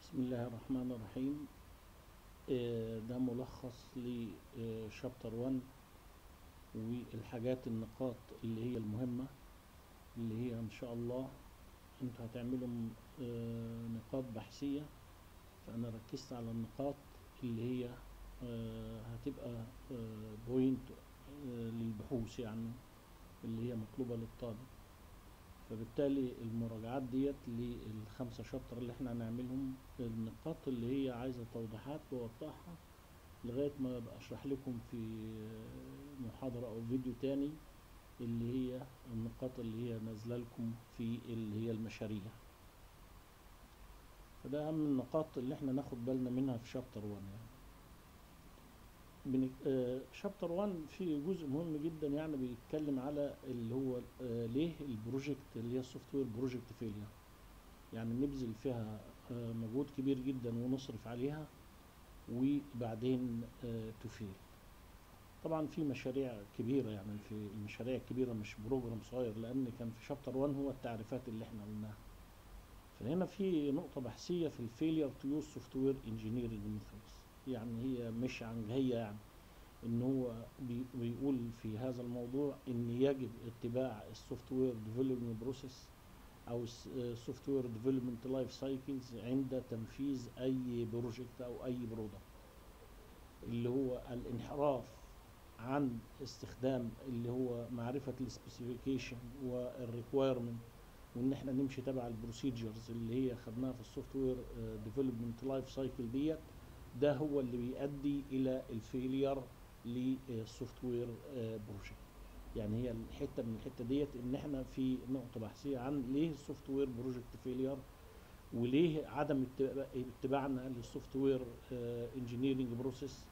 بسم الله الرحمن الرحيم آه، ده ملخص لشابتر 1 والحاجات النقاط اللي هي المهمة اللي هي ان شاء الله انتوا هتعملوا آه، نقاط بحثية فانا ركزت على النقاط اللي هي آه، هتبقى بوينت للبحوث يعني اللي هي مطلوبة للطالب فبالتالي المراجعات ديت للخمسة شابتر اللي احنا هنعملهم النقاط اللي هي عايزة توضيحات بوضحها لغاية ما ابقى اشرح لكم في محاضرة او فيديو تاني اللي هي النقاط اللي هي نازلة لكم في اللي هي المشاريع فده اهم النقاط اللي احنا ناخد بالنا منها في شابتر 1 يعني شابتر 1 في جزء مهم جدا يعني بيتكلم على اللي هو آه ليه البروجكت اللي هي السوفت وير بروجكت فيلير يعني نبذل فيها آه مجهود كبير جدا ونصرف عليها وبعدين آه تفيل طبعا في مشاريع كبيره يعني في المشاريع الكبيره مش بروجرام صغير لان كان في شابتر 1 هو التعريفات اللي احنا قلناها فهنا في نقطه بحثيه في الفيلير تو يوز سوفت وير انجينيرنج ميثودز يعني هي مش عنجهية يعني ان هو بي بيقول في هذا الموضوع ان يجب اتباع السوفت وير ديفلوبمنت بروسيس او السوفت وير ديفلوبمنت لايف سايكلز عند تنفيذ اي بروجكت او اي برودكت اللي هو الانحراف عن استخدام اللي هو معرفة السبيسيفيكيشن والريكويرمنت وان احنا نمشي تبع البروسيجرز اللي هي خدناها في السوفت وير ديفلوبمنت لايف سايكل ديت ده هو اللي بيؤدي الى الفيلير للسوفت وير بروجكت يعني هي الحته من الحته ديت ان احنا في نقطه بحثيه عن ليه السوفت وير بروجكت فيلير وليه عدم اتباعنا للسوفت وير انجينيرنج بروسيس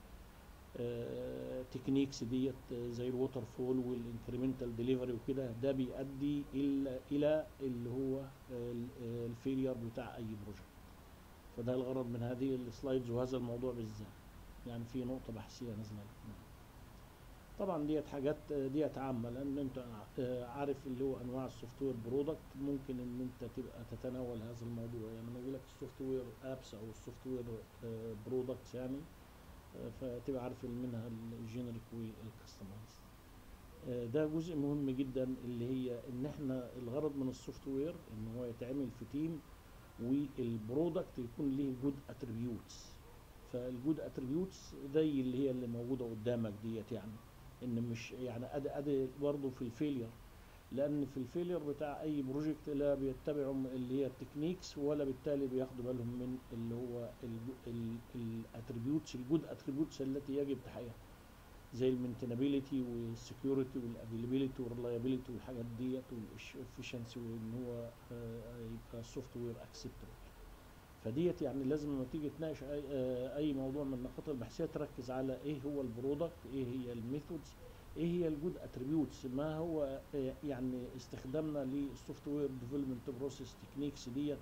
تكنيكس ديت زي الووتر فول والانكريمنتال ديليفري وكده ده بيؤدي الى الى اللي هو الفيلير بتاع اي بروجكت فده الغرض من هذه السلايدز وهذا الموضوع بالذات يعني في نقطة بحثية نازلة لك طبعا ديت حاجات ديت عامة لأن أنت عارف اللي هو أنواع السوفت وير برودكت ممكن إن أنت تبقى تتناول هذا الموضوع يعني لما يقول لك السوفت وير أبس أو السوفت وير برودكتس يعني فتبقى عارف منها الجينيريك والكستمايز ده جزء مهم جدا اللي هي ان احنا الغرض من السوفت وير ان هو يتعمل في تيم والبرودكت يكون ليه جود اتريبيوتس فالجود اتريبيوتس زي اللي هي اللي موجوده قدامك ديت يعني ان مش يعني ادي ادي برضه في الفيلير لان في الفيلير بتاع اي بروجكت لا بيتبعوا اللي هي التكنيكس ولا بالتالي بياخدوا بالهم من اللي هو الاتريبيوتس الجود اتريبيوتس التي يجب تحقيقها زي المينتينابيلتي والسكيورتي والافيلابيلتي والريلايبيلتي والحاجات ديت والافشنسي وان هو يبقى السوفت وير اكسبتبل فديت يعني لازم لما تيجي تناقش اي, اي موضوع من النقاط البحثيه تركز على ايه هو البرودكت ايه هي الميثودز ايه هي الجود اتريبيوتس ما هو يعني استخدامنا للسوفت وير ديفلوبمنت بروسيس تكنيكس ديت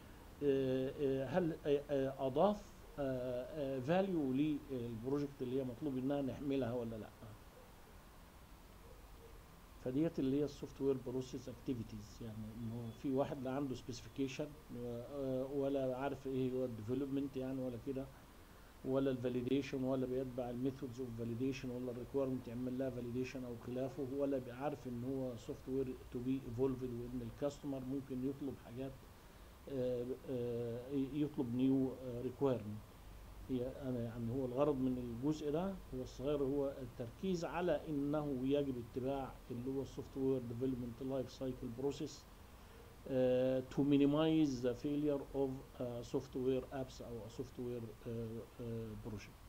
هل اضاف فاليو للبروجكت اللي هي مطلوب انها نحملها ولا لا فديت اللي هي السوفت وير بروسيس اكتيفيتيز يعني انه في واحد لا عنده سبيسيفيكيشن ولا عارف ايه هو الديفلوبمنت يعني ولا كده ولا الفاليديشن ولا بيتبع الميثودز اوف فاليديشن ولا الريكويرمنت يعمل لها فاليديشن او خلافه ولا عارف ان هو سوفت وير تو بي ايفولفد وان الكاستمر ممكن يطلب حاجات يطلب نيو ريكويرمنت هي انا يعني هو الغرض من الجزء ده هو الصغير هو التركيز على انه يجب اتباع اللي هو السوفت وير ديفلوبمنت لايف سايكل بروسيس to minimize the failure of uh, software apps او software uh, uh, project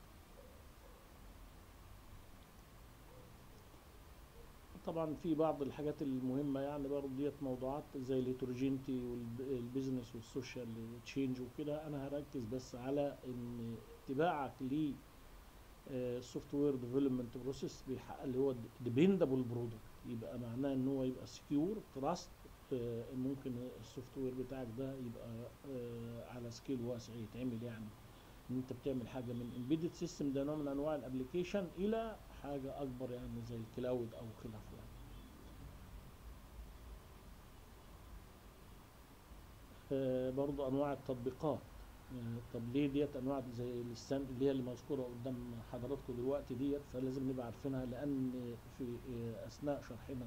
طبعا في بعض الحاجات المهمة يعني برضه ديت موضوعات زي الهيتروجينتي والبيزنس والسوشيال تشينج وكده انا هركز بس على ان اتباعك ل السوفت وير ديفلوبمنت بروسيس بيحقق اللي هو ديبندبل برودكت يبقى معناه ان هو يبقى سكيور تراست ممكن السوفت وير بتاعك ده يبقى على سكيل واسع يتعمل يعني ان انت بتعمل حاجه من امبيدد سيستم ده نوع من انواع الابلكيشن الى حاجه اكبر يعني زي الكلاود او خلافه يعني. آه برضو انواع التطبيقات آه، طب ليه ديت انواع زي الستان اللي هي اللي مذكوره قدام حضراتكم دلوقتي ديت فلازم نبقى عارفينها لان في آه، اثناء شرحنا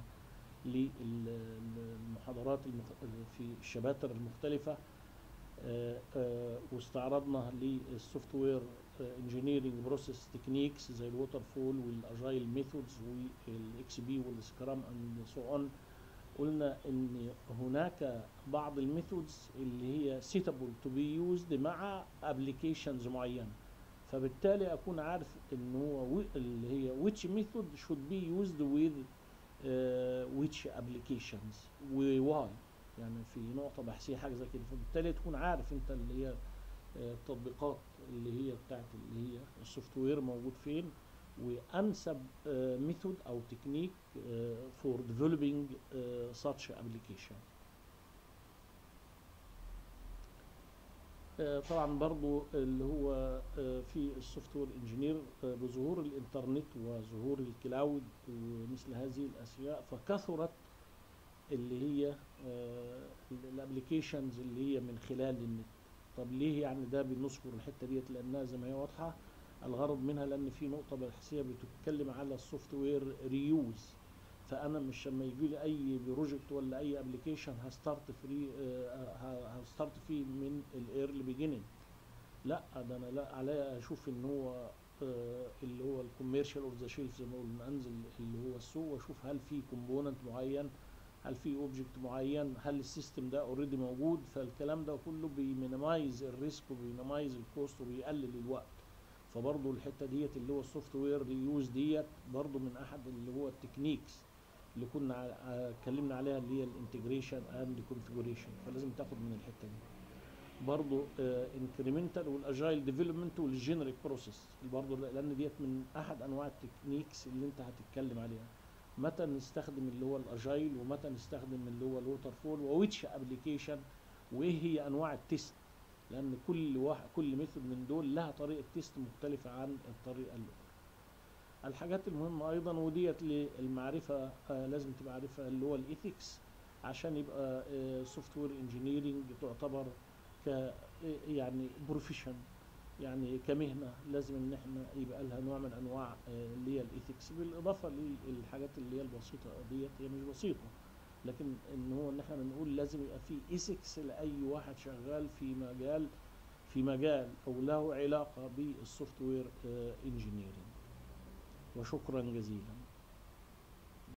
للمحاضرات المخ... في الشباتر المختلفه آه، آه، واستعرضنا للسوفت وير انجينيرنج بروسيس تكنيكس زي الووتر فول والاجايل ميثودز والاكس بي والسكرام اند سو اون قلنا ان هناك بعض الميثودز اللي هي suitable to be used مع applications معينه فبالتالي اكون عارف ان هو و- اللي هي which method should be used with uh, which applications و why يعني في نقطة بحثية حاجة زي كده فبالتالي تكون عارف انت اللي هي آه، التطبيقات اللي هي بتاعت اللي هي السوفت وير موجود فين وانسب ميثود او تكنيك فور developing uh, such application آه، طبعا برضو اللي هو آه، في السوفت وير انجينير بظهور الانترنت وظهور الكلاود ومثل هذه الاشياء فكثرت اللي هي الابلكيشنز اللي هي من خلال النت طب ليه يعني ده بنذكر الحته ديت لانها زي ما هي واضحه الغرض منها لان في نقطه بحثيه بتتكلم على السوفت وير ريوز فانا مش لما يجي لي اي بروجكت ولا اي ابلكيشن هستارت فري هستارت فيه من الايرلي بيجيننج لا ده انا لا عليا اشوف ان هو آه، اللي هو الكوميرشال اوف ذا شيلف زي ما قلنا انزل اللي هو السوق واشوف هل في كومبوننت معين هل في اوبجكت معين هل السيستم ده اوريدي موجود فالكلام ده كله بيمينيمايز الريسك وبيمينيمايز الكوست وبيقلل الوقت فبرضه الحته ديت اللي هو السوفت وير ريوز ديت برضه من احد اللي هو التكنيكس اللي كنا ع- ع- اتكلمنا عليها اللي هي الانتجريشن اند كونفيجريشن فلازم تاخد من الحته دي برضه انكريمنتال والاجايل ديفلوبمنت والجينيريك بروسيس برضه لان ديت من احد انواع التكنيكس اللي انت هتتكلم عليها متى نستخدم اللي هو الاجايل ومتى نستخدم اللي هو الووتر فول وويتش ابلكيشن وايه هي انواع التيست لان كل واحد كل ميثود من دول لها طريقه تيست مختلفه عن الطريقه الاخرى الحاجات المهمه ايضا وديت للمعرفه آه لازم تبقى عارفها اللي هو الايثكس عشان يبقى سوفت وير انجينيرنج تعتبر ك يعني بروفيشن يعني كمهنه لازم ان احنا يبقى لها نوع من انواع آه، اللي هي الايثكس بالاضافه للحاجات اللي هي البسيطه ديت هي مش بسيطه لكن ان هو ان احنا بنقول لازم يبقى في ايثكس لاي واحد شغال في مجال في مجال او له علاقه بالسوفت وير انجينيرنج وشكرا جزيلا